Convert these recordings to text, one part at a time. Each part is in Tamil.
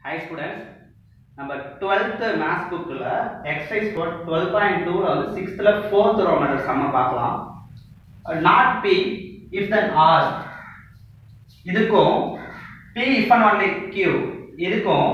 ஹை ஸ்டூடெண்ட்ஸ் நம்ம டுவெல்த்து மேத்ஸ் புக்கில் எக்ஸசைஸ் டுவெல் பாயிண்ட் டூவில் வந்து சிக்ஸ்த்தில் ஃபோர்த் ரோமன் சம்ம பார்க்கலாம் not P if then R இதுக்கும் P if and only Q இதுக்கும்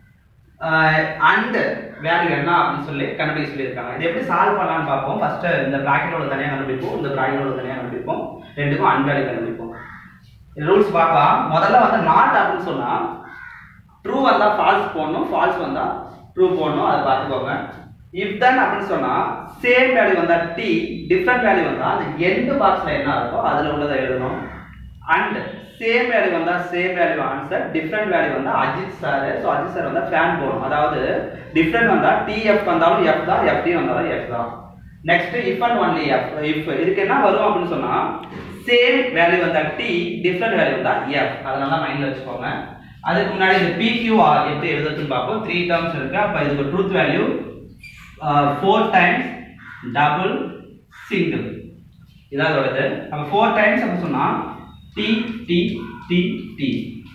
அண்ட் வேல்யூ என்ன அப்படின்னு சொல்லி கண்டுபிடிக்க சொல்லியிருக்காங்க இது எப்படி சால்வ் பண்ணலாம்னு பார்ப்போம் ஃபர்ஸ்ட் இந்த ப்ராக்கெட்டோட தனியாக கண்டுபிடிப்போம் இந்த ப்ராக்கெட்டோட தனியாக கண்டுபிடிப்போம் ரெண்டுக்கும் அண்ட் வேல்யூ கண்டுபிடிப்போம் ரூல்ஸ் பார்க்கலாம் முதல்ல வந்து நாட் அப்படின்னு சொன்னா ட்ரூ வந்தா ஃபால்ஸ் போடணும் ஃபால்ஸ் வந்தா ட்ரூ போடணும் அதை பார்த்துக்கோங்க இஃப் தன் அப்படின்னு சொன்னா சேம் வேல்யூ வந்தா டி டிஃப்ரெண்ட் வேல்யூ வந்தா அந்த எண்ட் பாக்ஸ்ல என்ன இருக்கோ அதுல உள்ளதை எழுதணும் அண்ட் சேம் வேல்யூ வந்தா same value answer different value வந்தா Ajith sir so Ajith sir வந்தா ஃபேன் போடணும் அதாவது டிஃப்ரெண்ட் வந்தா டிஎஃப் வந்தாலும் எஃப் தான் எஃப்டி வந்தாலும் எஃப் தான் next if and only F if இதுக்கு என்ன வரும் அப்படின்னு சொன்னா சேம் வேல்யூ வந்தா டி டிஃப்ரெண்ட் வேல்யூ வந்தா எஃப் அதனால மைண்ட்ல வச்சுக்கோங்க அதுக்கு முன்னாடி இந்த பிக்யூஆர் எப்படி எழுதுறதுன்னு பார்ப்போம் த்ரீ டேர்ம்ஸ் இருக்கு அப்ப இதுக்கு truth value four times double single இதான் அதோடது அப்ப ஃபோர் டைம்ஸ் அப்படி சொன்னா T T T T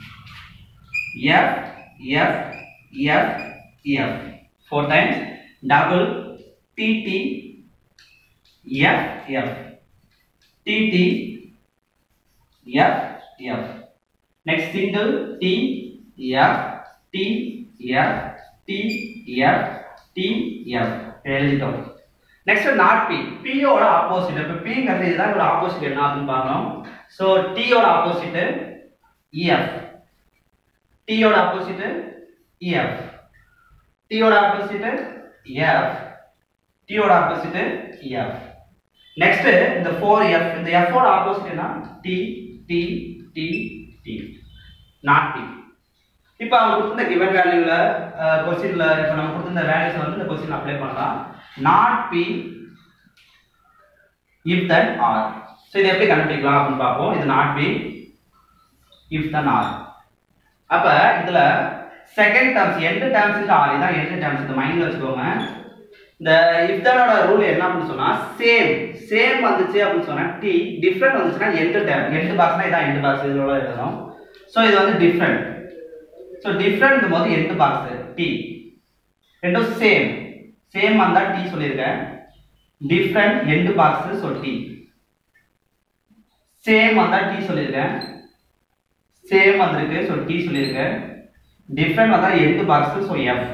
F F F F four times double T T F F T T F F next single t f t f t f t f எழுதிட்டோம் நெக்ஸ்ட் நாட் பி p யோட ஆப்போசிட் இப்ப p ங்கிறது இதுதான் இதோட ஆப்போசிட் என்ன அப்படின்னு பார்க்கணும் சோ t யோட ஆப்போசிட் ef t யோட ஆப்போசிட் ef t யோட ஆப்போசிட் f t யோட ஆப்போசிட் f நெக்ஸ்ட் இந்த 4f இந்த f ஓட ஆப்போசிட் என்ன t t t t not T இப்போ அவங்க கொடுத்த கிவன் வேல்யூல கொஸ்டின்ல இப்போ நம்ம கொடுத்த வேல்யூஸ் வந்து இந்த கொஸ்டின் அப்ளை பண்ணலாம் not P if then R so இது எப்படி கண்டுபிடிக்கலாம் அப்படின்னு பார்ப்போம் இது not P if then R அப்ப இதுல செகண்ட் டேர்ம்ஸ் எந்த டேர்ம்ஸ் ஆர் இதான் எந்த டேர்ம்ஸ் இந்த மைண்ட்ல வச்சுக்கோங்க இந்த இஃப் தனோட ரூல் என்ன அப்படின்னு சொன்னா சேம் சேம் வந்துச்சு அப்படின்னு சொன்னா டி டிஃப்ரெண்ட் வந்துச்சுன்னா எந்த டேர்ம் எந்த பாக்ஸ்னா இதான் எந்த பாக்ஸ் இதோட எழுதணும் ஸோ இது வந்து டிஃப்ரெண்ட் ஸோ டிஃப்ரெண்ட் போது எந்த பாக்ஸ் டி ரெண்டும் சேம் சேம் வந்தா டி சொல்லியிருக்கேன் different and box so T same வந்தா டி சொல்லியிருக்கேன் சேம் வந்திருக்கு ஸோ டி சொல்லியிருக்கேன் டிஃப்ரெண்ட் வந்தா and box so F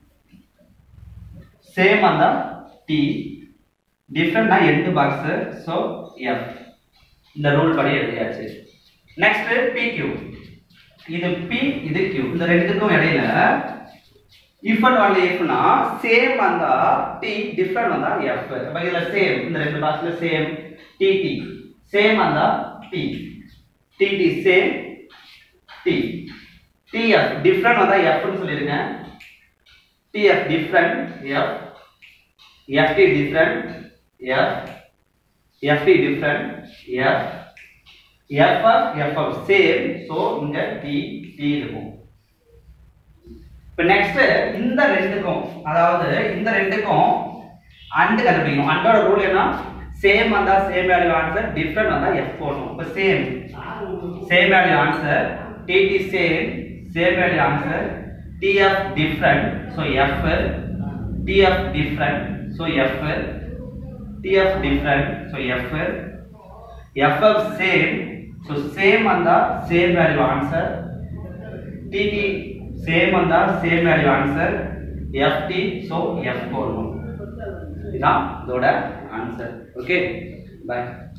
same வந்தா டி டிஃப்ரெண்ட்னா எண்டு பாக்ஸ் ஸோ எஃப் இந்த ரூல் படி எழுதியாச்சு நெக்ஸ்ட் பிக்யூ இது பி இது கியூ இந்த ரெண்டுத்துக்கும் இடையில இஃப் அண்ட் ஒன்லி இஃப்னா சேம் வந்தா டி டிஃப்ரெண்ட் வந்தா எஃப் அப்ப இதுல சேம் இந்த ரெண்டு பாக்ஸ்ல சேம் டி டி சேம் வந்தா T T T same T T F different வந்தா எஃப்னு சொல்லிருக்கேன் T F different F F T different F F T different F F of F of same so இங்க டி டி இருக்கும் இப்போ நெக்ஸ்ட் இந்த ரெண்டுக்கும் அதாவது இந்த ரெண்டுக்கும் அண்ட் கண்டுபிடிக்கணும் அண்டோட ரூல் என்ன சேம் வந்தா சேம் வேல்யூ ஆன்சர் டிஃப்ரெண்ட் வந்தா எஃப் போடணும் இப்போ same same value answer T T same same value answer T F different so F T F different so F T F different so F F of same so same வந்தா same value answer T T same வந்தா same value answer F T so F போடணும் இதுதான் இதோட ஆன்சர் ஓகே பாய்